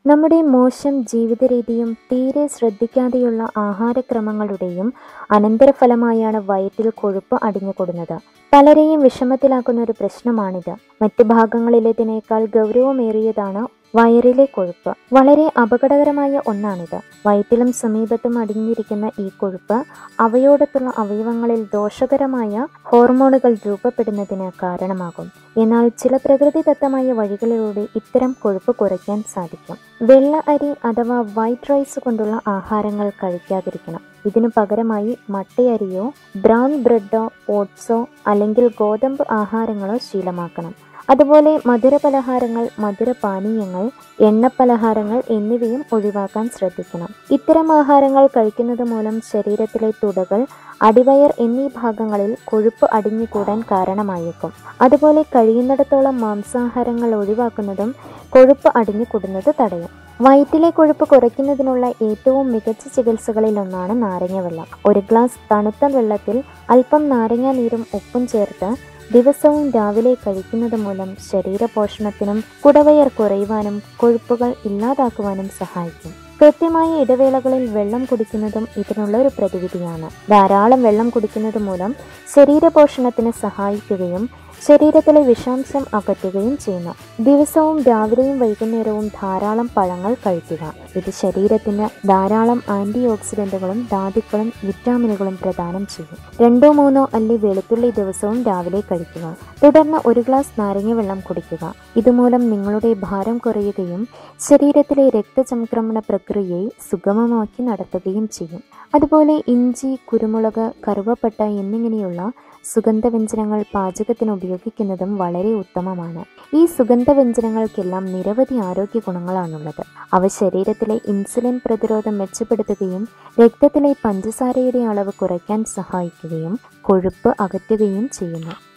നമ്മുടെ മോശം ജീവിത രീതിയും തീരെ ശ്രദ്ധിക്കാതെയുള്ള ആഹാരക്രമങ്ങളുടെയും അനന്തരഫലമായാണ് വയറ്റിൽ കൊഴുപ്പ് അടിഞ്ഞുകൂടുന്നത് പലരെയും വിഷമത്തിലാക്കുന്ന ഒരു പ്രശ്നമാണിത് മറ്റ് ഭാഗങ്ങളിലേതിനേക്കാൾ ഗൗരവമേറിയതാണ് വയറിലെ കൊഴുപ്പ് വളരെ അപകടകരമായ ഒന്നാണിത് വയറ്റിലും സമീപത്തും അടിഞ്ഞിരിക്കുന്ന ഈ കൊഴുപ്പ് അവയോടത്തുള്ള അവയവങ്ങളിൽ ദോഷകരമായ ഹോർമോണുകൾ രൂപപ്പെടുന്നതിന് കാരണമാകും എന്നാൽ ചില പ്രകൃതിദത്തമായ വഴികളിലൂടെ ഇത്തരം കൊഴുപ്പ് കുറയ്ക്കാൻ സാധിക്കും വെള്ള അരി അഥവാ വൈറ്റ് റൈസ് കൊണ്ടുള്ള ആഹാരങ്ങൾ കഴിക്കാതിരിക്കണം ഇതിനു പകരമായി മട്ടയരിയോ ബ്രൗൺ ബ്രെഡോ ഓട്സോ അല്ലെങ്കിൽ ഗോതമ്പ് ആഹാരങ്ങളോ ശീലമാക്കണം അതുപോലെ മധുരപലഹാരങ്ങൾ മധുരപാനീയങ്ങൾ എണ്ണപ്പലഹാരങ്ങൾ എന്നിവയും ഒഴിവാക്കാൻ ശ്രദ്ധിക്കണം ഇത്തരം ആഹാരങ്ങൾ കഴിക്കുന്നത് മൂലം ശരീരത്തിലെ തുടകൾ അടിവയർ എന്നീ ഭാഗങ്ങളിൽ കൊഴുപ്പ് അടിഞ്ഞുകൂടാൻ കാരണമായേക്കും അതുപോലെ കഴിയുന്നിടത്തോളം മാംസാഹാരങ്ങൾ ഒഴിവാക്കുന്നതും കൊഴുപ്പ് അടിഞ്ഞുകൂടുന്നത് തടയും വയറ്റിലെ കൊഴുപ്പ് കുറയ്ക്കുന്നതിനുള്ള ഏറ്റവും മികച്ച ചികിത്സകളിൽ ഒന്നാണ് നാരങ്ങ വെള്ളം ഒരു ഗ്ലാസ് തണുത്ത വെള്ളത്തിൽ അല്പം നാരങ്ങ നീരും ഉപ്പും ചേർത്ത് ദിവസവും രാവിലെ കഴിക്കുന്നത് മൂലം ശരീരപോഷണത്തിനും കുടവയർ കുറയുവാനും കൊഴുപ്പുകൾ ഇല്ലാതാക്കുവാനും സഹായിക്കും കൃത്യമായ ഇടവേളകളിൽ വെള്ളം കുടിക്കുന്നതും ഇതിനുള്ള ഒരു പ്രതിവിധിയാണ് ധാരാളം വെള്ളം കുടിക്കുന്നത് മൂലം ശരീരപോഷണത്തിന് സഹായിക്കുകയും ശരീരത്തിലെ വിഷാംശം അകറ്റുകയും ചെയ്യുന്നു ദിവസവും രാവിലെയും വൈകുന്നേരവും ധാരാളം പഴങ്ങൾ കഴിക്കുക ഇത് ശരീരത്തിന് ധാരാളം ആന്റി ഓക്സിഡന്റുകളും ധാതുക്കളും വിറ്റാമിനുകളും പ്രദാനം ചെയ്യും രണ്ടോ മൂന്നോ അല്ലി വെളുത്തുള്ളി ദിവസവും രാവിലെ കഴിക്കുക തുടർന്ന് ഒരു ഗ്ലാസ് നാരങ്ങ വെള്ളം കുടിക്കുക ഇതുമൂലം നിങ്ങളുടെ ഭാരം കുറയുകയും ശരീരത്തിലെ രക്തചംക്രമണ പ്രക്രിയയെ സുഗമമാക്കി നടത്തുകയും ചെയ്യും അതുപോലെ ഇഞ്ചി കുരുമുളക് കറുവപ്പട്ട എന്നിങ്ങനെയുള്ള സുഗന്ധവ്യഞ്ജനങ്ങൾ പാചകത്തിന് ഉപയോഗിക്കുന്നതും വളരെ ഉത്തമമാണ് ഈ സുഗന്ധവ്യഞ്ജനങ്ങൾക്കെല്ലാം നിരവധി ആരോഗ്യ ഗുണങ്ങളാണുള്ളത് അവ ശരീരത്തിലെ ഇൻസുലിൻ പ്രതിരോധം മെച്ചപ്പെടുത്തുകയും രക്തത്തിലെ പഞ്ചസാരയുടെ അളവ് കുറയ്ക്കാൻ സഹായിക്കുകയും കൊഴുപ്പ് അകറ്റുകയും ചെയ്യുന്നു